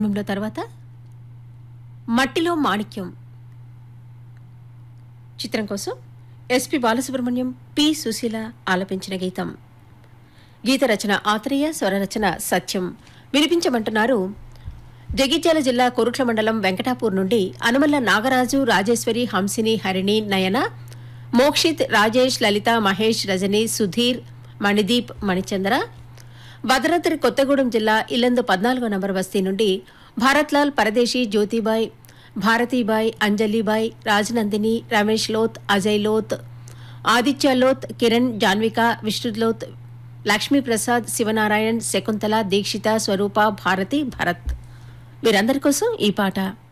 కార్యక్రమంలో తర్వాత మట్టిలో మాణిక్యం చిత్రం కోసం ఎస్పి బాలసుబ్రహ్మణ్యం పి సుశీల ఆలపించిన గీతం గీత రచన ఆత్రేయ స్వరరచన సత్యం వినిపించమంటున్నారు జగిత్యాల జిల్లా కొరుట్ల మండలం వెంకటాపూర్ నుండి అనుమల్ల నాగరాజు రాజేశ్వరి హంసిని హరిణి నయన మోక్షిత్ రాజేష్ లలిత మహేష్ రజని సుధీర్ మణిదీప్ మణిచంద్ర భద్రాద్రి కొత్తగూడెం జిల్లా ఇల్లందు పద్నాలుగో నంబర్ బస్తీ నుండి భారత్లాల్ పరదేశీ జ్యోతిబాయ్ భారతీబాయ్ అంజలిబాయ్ రాజనందిని రమేష్ లోత్ అజయ్ లోత్ ఆదిత్య లోత్ కిరణ్ జాన్విక విష్ణులోత్ లక్ష్మీప్రసాద్ శివనారాయణ్ శకుంతల దీక్షిత స్వరూప భారతి భరత్ వీరందరి కోసం ఈ పాట